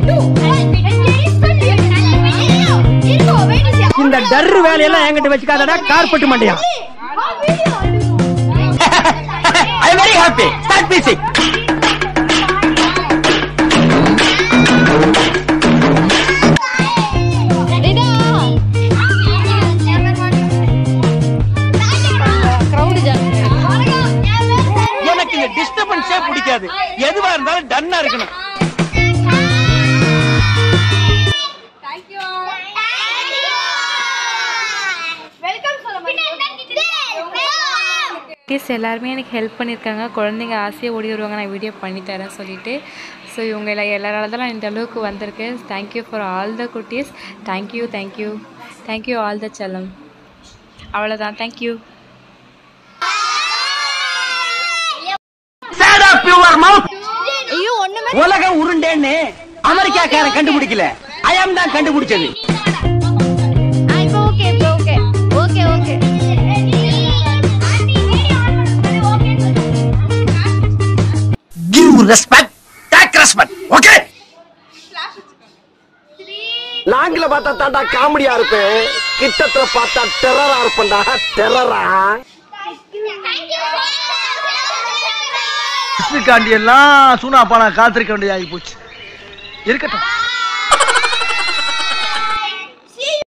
இந்த டர்ரு வேலையெல்லாம் என்கிட்ட வச்சுக்காதடா கார்பெட் மண்டையா I very happy start music எனக்கு இந்த டிஸ்டர்பன்ஸே பிடிக்காது எதுவா இருந்தாலும் டன்னா இருக்கணும் குட்டீஸ் எல்லாருமே எனக்கு ஹெல்ப் பண்ணியிருக்காங்க குழந்தைங்க ஆசையாக ஓடி வருவாங்க நான் வீடியோ பண்ணித்தரேன் சொல்லிட்டு ஸோ இவங்க எல்லாம் எல்லாரால தான் நான் இந்த அளவுக்கு வந்திருக்கேன் தேங்க்யூ ஃபார் ஆல் த குட்டீஸ் thank you thank you thank you all the செல்லம் அவ்வளோதான் thank you shut off your mouth உலக உருண்டேன்னு அமெரிக்காக்காரன் கண்டுபிடிக்கல ஐயம் தான் கண்டுபிடிச்சது give respect take respect okay லாங்கில பார்த்தா தாண்டா காமெடியா இருப்பேன் கிட்டத்துல பார்த்தா டெரரா இருப்பேன்டா டெரரா காண்டி எல்லாம் சூனா பானா காத்திருக்க வேண்டியதாகி போச்சு இருக்கட்டும்